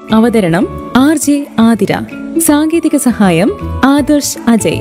അവതരണം R J Athira സാങ്കേതിക സഹായം ആദർശ് അജയ്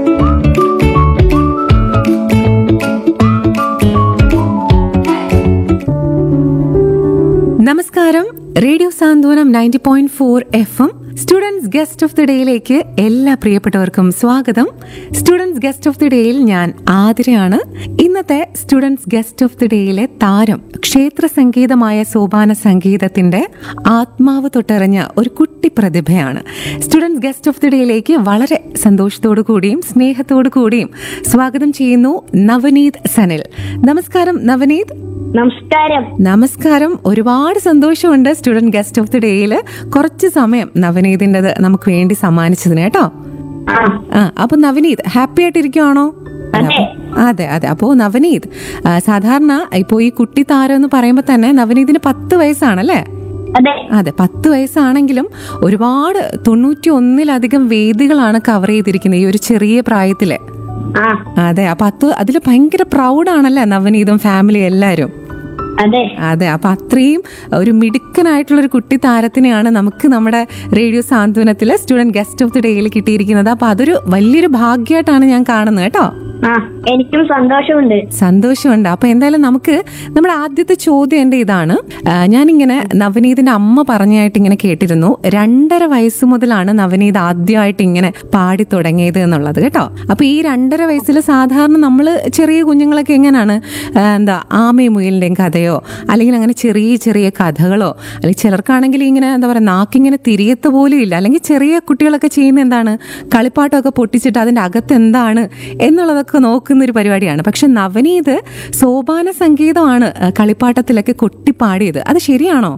നമസ്കാരം radio Santhwanam ninety point four F M students guest of the ഡേയിലേക്ക് എല്ലാ പ്രിയപ്പെട്ടവർക്കും സ്വാഗതം സ്റ്റുഡൻസ് ഗസ്റ്റ് ഓഫ് ദി ഡേയിൽ ഞാൻ ആതിരയാണ് ഇന്നത്തെ സ്റ്റുഡൻസ് ഗസ്റ്റ് ഓഫ് ദി ഡേയിലെ താരം ക്ഷേത്ര സംഗീതമായ സോപാന സംഗീതത്തിന്റെ ആത്മാവ് തൊട്ടറിഞ്ഞ ഒരു കുട്ടി പ്രതിഭയാണ് സ്റ്റുഡൻസ് ഗസ്റ്റ് ഓഫ് ദി ഡേയിലേക്ക് വളരെ സന്തോഷത്തോടു കൂടിയും സ്നേഹത്തോടു കൂടിയും സ്വാഗതം ചെയ്യുന്നു നവനീത് സനിൽ നമസ്കാരം നവനീത് നമസ്കാരം നമസ്കാരം ഒരുപാട് സന്തോഷമുണ്ട് സ്റ്റുഡന്റ് ഗസ്റ്റ് ഓഫ് ദി ഡേയിൽ കുറച്ച് സമയം നവനീതിൻ്റെത് നമുക്ക് വേണ്ടി സമ്മാനിച്ചതിന് കേട്ടോ ആ ആ അപ്പൊ നവനീത് ഹാപ്പി ആയിട്ടിരിക്കുവാണോ അതെ. അതെ അതെ അപ്പോ നവനീത് ആ, സാധാരണ ഇപ്പോ ഈ കുട്ടി താരം എന്ന് പറയുമ്പോൾ തന്നെ നവനീതിന് പത്ത് വയസ്സാണല്ലേ അതെ അതെ പത്ത് വയസ്സാണെങ്കിലും ഒരുപാട് തൊണ്ണൂറ്റി ഒന്നിലധികം വേദികളാണ് കവർ ചെയ്തിരിക്കുന്നത് ഈ ഒരു ചെറിയ പ്രായത്തില് ആ അതെ അപ്പൊ അത് അതിൽ ഭയങ്കര പ്രൗഡാണല്ലേ നവനീതും ഫാമിലി എല്ലാരും അതെ അതെ അപ്പൊ അത്രയും ഒരു മിടുക്കനായിട്ടുള്ള ഒരു കുട്ടി താരത്തിനെയാണ് നമുക്ക് നമ്മുടെ റേഡിയോ സാന്ത്വനത്തിലെ സ്റ്റുഡന്റ് ഗസ്റ്റ് ഓഫ് ദി ഡേയിൽ കിട്ടിയിരിക്കുന്നത് അപ്പൊ അതൊരു വലിയൊരു ഭാഗ്യമായിട്ടാണ് ഞാൻ കാണുന്നത് കേട്ടോ ആ എനിക്കും സന്തോഷമുണ്ട് സന്തോഷമുണ്ട് അപ്പൊ എന്തായാലും നമുക്ക് നമ്മുടെ ആദ്യത്തെ ചോദ്യം എന്റെ ഇതാണ് ആ, ഞാനിങ്ങനെ നവനീതിന്റെ അമ്മ പറഞ്ഞായിട്ട് ഇങ്ങനെ കേട്ടിരുന്നു രണ്ടര വയസ്സ് മുതലാണ് നവനീത് ആദ്യമായിട്ട് ഇങ്ങനെ പാടി തുടങ്ങിയത് എന്നുള്ളത് കേട്ടോ അപ്പൊ ഈ രണ്ടര വയസ്സിൽ സാധാരണ നമ്മൾ ചെറിയ കുഞ്ഞുങ്ങളൊക്കെ എങ്ങനെയാണ് ആ, എന്താ ആമയും മുയലിന്റെയും കഥയോ അല്ലെങ്കിൽ അങ്ങനെ ചെറിയ ചെറിയ കഥകളോ അല്ലെങ്കിൽ ചിലർക്കാണെങ്കിൽ ഇങ്ങനെ എന്താ പറയുക നാക്കിങ്ങനെ തിരിയത്ത പോലും ഇല്ല അല്ലെങ്കിൽ ചെറിയ കുട്ടികളൊക്കെ ചെയ്യുന്ന എന്താണ് കളിപ്പാട്ടമൊക്കെ പൊട്ടിച്ചിട്ട് അതിന്റെ അകത്ത് എന്താണ് എന്നുള്ളതൊക്കെ നോക്കുന്ന ഒരു പരിപാടിയാണ് പക്ഷെ നവനീത് സോപാന സംഗീതമാണ് ആ, കളിപ്പാട്ടത്തിലൊക്കെ കൊട്ടിപ്പാടിയത് അത് ശരിയാണോ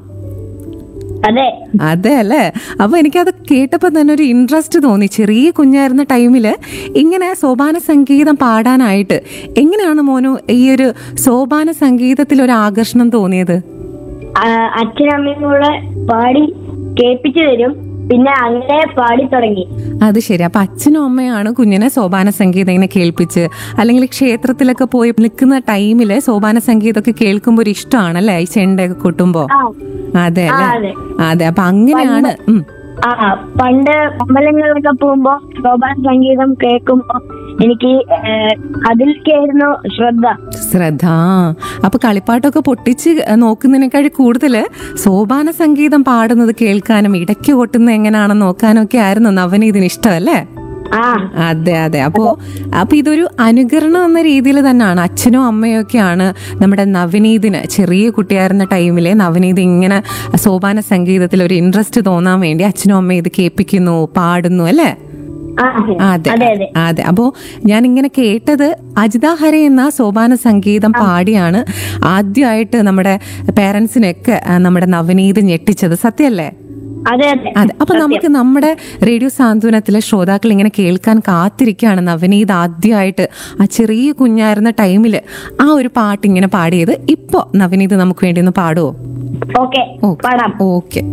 അതെ അതെ അല്ലേ അപ്പൊ എനിക്കത് കേട്ടപ്പോൾ തന്നെ ഒരു ഇൻട്രസ്റ്റ് തോന്നി ചെറിയ കുഞ്ഞായിരുന്ന ടൈമില് ഇങ്ങനെ സോപാന സംഗീതം പാടാനായിട്ട് എങ്ങനെയാണ് മോനു ഈ ഒരു സോപാന സംഗീതത്തിൽ ഒരു ആകർഷണം തോന്നിയത് ആ, അച്ഛനും അമ്മയും കൂടെ പാടി കേൾപ്പിച്ചു തരും പിന്നെ അങ്ങനെ പാടി തുടങ്ങി അത് ശരി അപ്പൊ അച്ഛനും അമ്മയാണ് കുഞ്ഞിനെ സോപാന സംഗീതം ഇങ്ങനെ കേൾപ്പിച്ച് അല്ലെങ്കിൽ ക്ഷേത്രത്തിലൊക്കെ പോയി നിൽക്കുന്ന ടൈമില് സോപാന സംഗീതമൊക്കെ കേൾക്കുമ്പോൾ ഒരു ഇഷ്ടമാണല്ലേ ഈ ചെണ്ടയൊക്കെ കൊട്ടുമ്പോ ആ അതെ ആ, അല്ലേ അതെ. അതെ അപ്പൊ അങ്ങനെയാണ് ഉം ആ പണ്ട് അമ്പലങ്ങളിലൊക്കെ പോകുമ്പോ ശോഭാന സംഗീതം കേൾക്കുമ്പോ എനിക്ക് ഏ, അതിലേക്കായിരുന്നു ശ്രദ്ധ ശ്രദ്ധ ആ. അപ്പൊ കളിപ്പാട്ടൊക്കെ പൊട്ടിച്ച് നോക്കുന്നതിനേക്കാൾ കൂടുതൽ സോപാന സംഗീതം പാടുന്നത് കേൾക്കാനും ഇടയ്ക്ക് കൊട്ടുന്നത് എങ്ങനെയാണെന്ന് നോക്കാനും ഒക്കെ ആയിരുന്നു നവനീതിന് ഇഷ്ടമല്ലേ ആ അതെ അതെ അപ്പോ അപ്പൊ ഇതൊരു അനുകരണം എന്ന രീതിയിൽ തന്നെയാണ് അച്ഛനും അമ്മയും ഒക്കെയാണ് നമ്മുടെ നവനീതിന് ചെറിയ കുട്ടിയായിരുന്ന ടൈമിലെ നവനീത് ഇങ്ങനെ സോപാന സംഗീതത്തിൽ ഒരു ഇൻട്രസ്റ്റ് തോന്നാൻ വേണ്ടി അച്ഛനും അമ്മയും ഇത് കേൾപ്പിക്കുന്നു പാടുന്നു അല്ലേ ആ അതെ അതെ അതെ അതെ അപ്പോ ഞാൻ ഇങ്ങനെ കേട്ടത് അജിത ഹര എന്ന സോപാന സംഗീതം പാടിയാണ് ആദ്യമായിട്ട് നമ്മുടെ പേരൻസിനൊക്കെ ആ, നമ്മുടെ നവനീത് ഞെട്ടിച്ചത് സത്യല്ലേ അതെ അതെ അതെ അപ്പൊ നമുക്ക് നമ്മുടെ റേഡിയോ സാന്ത്വനത്തിലെ ശ്രോതാക്കൾ ഇങ്ങനെ കേൾക്കാൻ കാത്തിരിക്കുകയാണ് നവനീത് ആദ്യമായിട്ട് ആ ചെറിയ കുഞ്ഞായിരുന്ന ടൈമില് ആ ഒരു പാട്ട് ഇങ്ങനെ പാടിയത് ഇപ്പൊ നവനീത് നമുക്ക് വേണ്ടി ഒന്ന് പാടുവോ ഓക്കെ ഓക്കെ പാടാം ഓക്കെ